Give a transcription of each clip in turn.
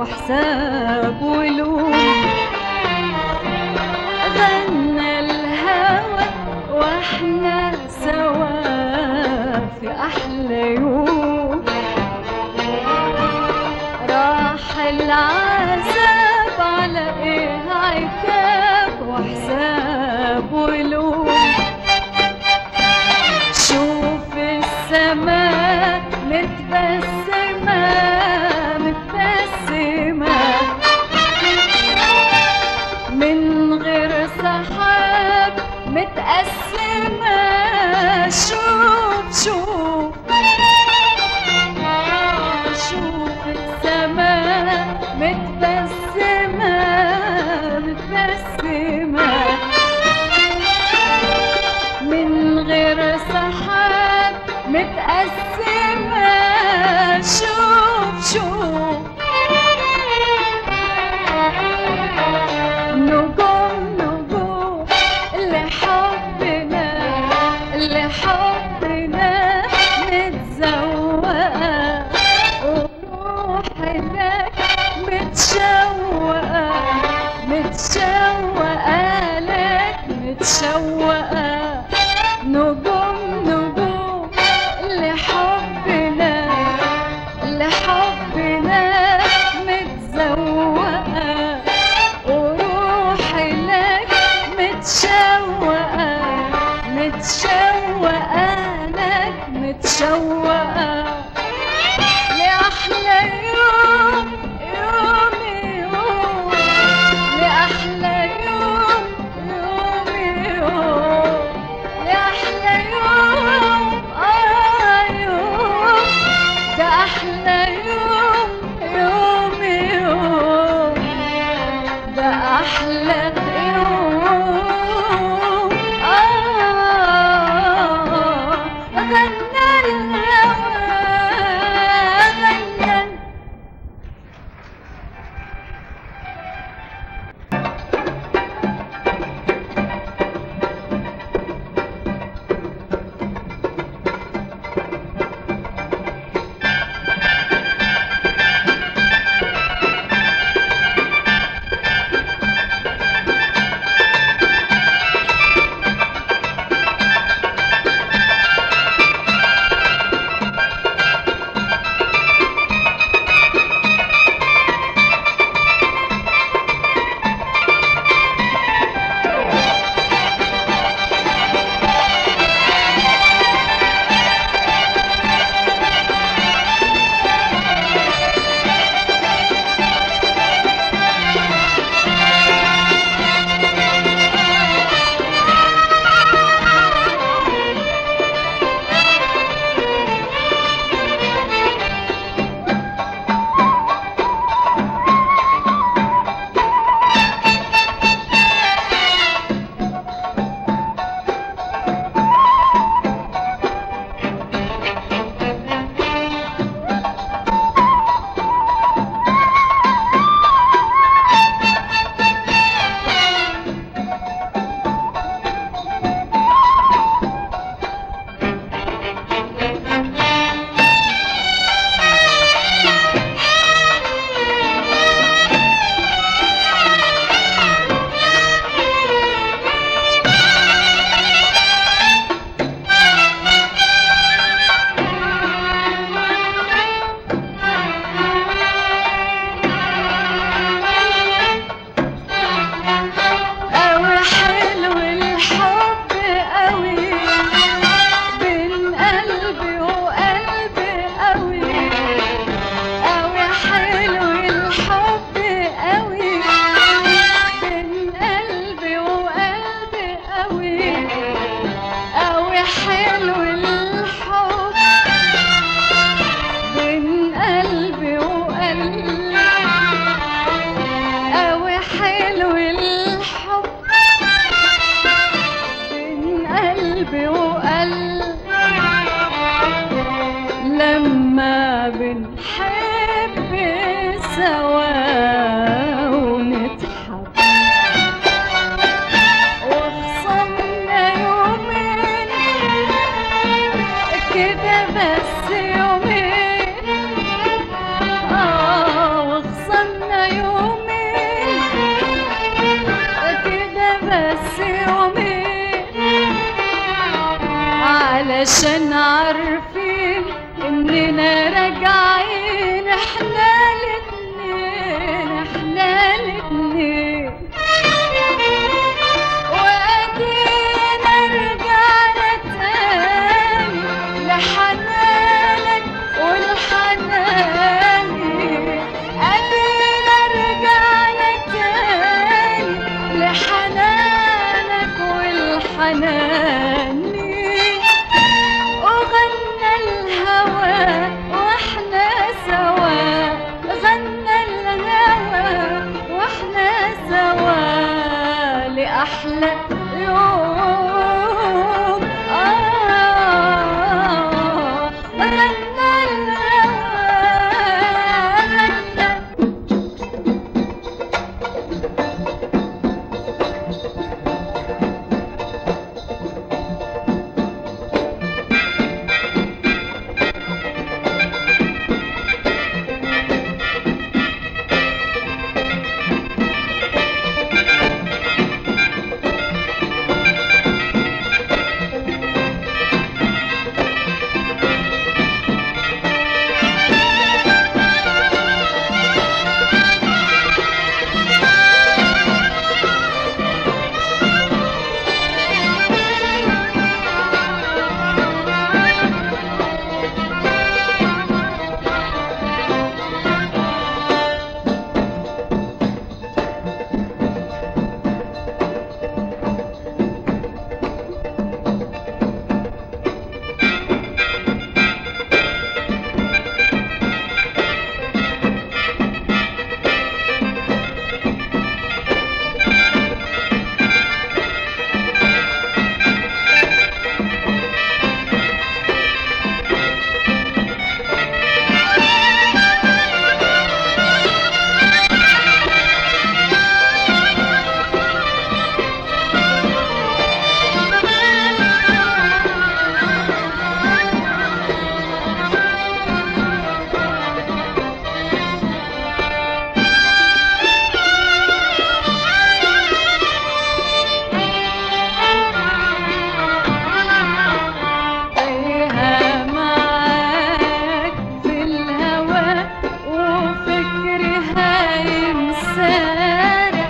وحساب ولوم غنى الهوى واحنا سوا في احلى يوم راح العذاب على ايه عتاب وحساب ولوم شوف السماء متبسمة متبسمة من غير سحاب متقسمة شوف شوف شوف السماء متبسمة متبسمة من غير سحاب متقسمة شوف شوف نجوم نجوم لحبنا لحبنا متزوقة وروحنا متشوقة متشوقة لك متشوقة نجوم نجوم لحبنا لحبنا متزوقة وروحي لك متشوقة متشوقة لك متشوقة لأحلى يوم يوم يوم لأحلى يوم يوم يوم لأحلى يوم آه يوم ده أحلى يوم يوم يوم ده أحلى يوم آه غنى الهوى غنى أوي حلو الحب أوي بين قلبي وقلبي أوي أوي حلو الحب أوي بين قلبي وقلبي أوي أوي حلو الحب بين قلبي وقلبي أوي حلو الحب بين قلبي وقلبي لما بنحب سوا ونضحك وخصمنا يومين كده بس يومين اه وخصمنا علشان عارفين اننا راجعين احنا الاتنين احنا الاتنين وادينا رجعنا تاني لحنانك والحناني ادينا رجعنا تاني لحنانك والحناني وغنى الهوى واحنا سوا غنى الهوى واحنا سوا لأحلى يوم آه غنى الهوى غنى تايهة معاك في الهوى وفكري هايم سارح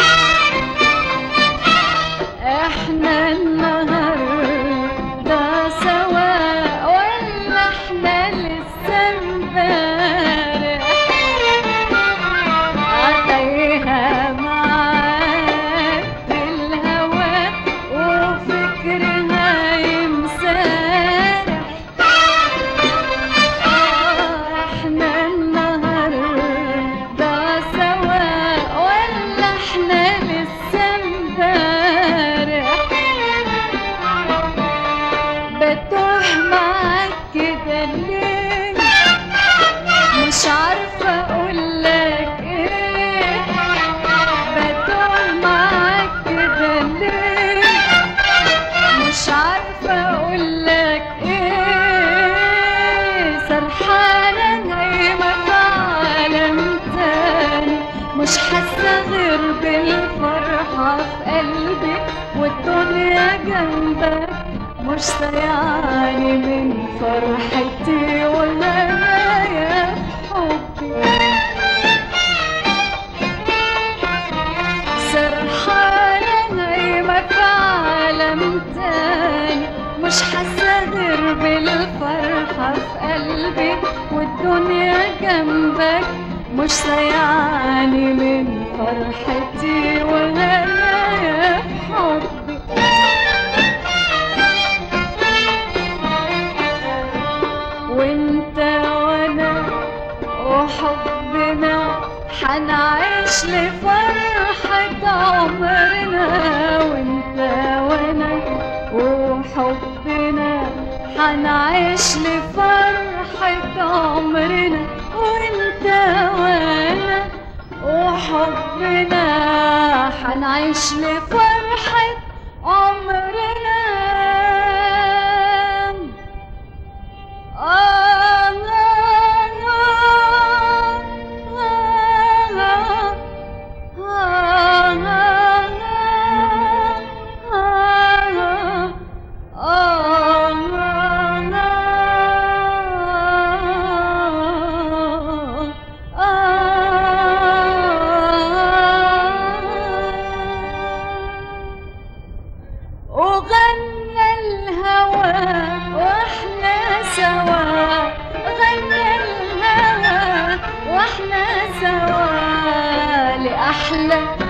احنا النهاردة سوا ولا احنا لسه امبارح تايهة معاك في الهوى وفكري هايم سارح احنا النهاردة سوا ولا احنا لسه امبارح بتوه معاك كده ليه مش عارفة اقولك ايه بتوه معاك كده ليه مش عارفة اقولك ايه سرحانة نايمة في عالم تاني مش حاسة غير بالفرحة في قلبي والدنيا جنبك مش سيعاني من فرحتي وهنايا حبي سرحانة نايمة في عالم تاني مش حاسة غير بالفرحة في قلبي والدنيا جنبك مش سيعاني من فرحتي وهنايا في حبي وانت وانا وحبنا حنعيش لفرحة عمرنا وانت وانا وحبنا حنعيش لفرحة عمرنا وانت وانا وحبنا حنعيش لفرحة عمرنا آه أحلى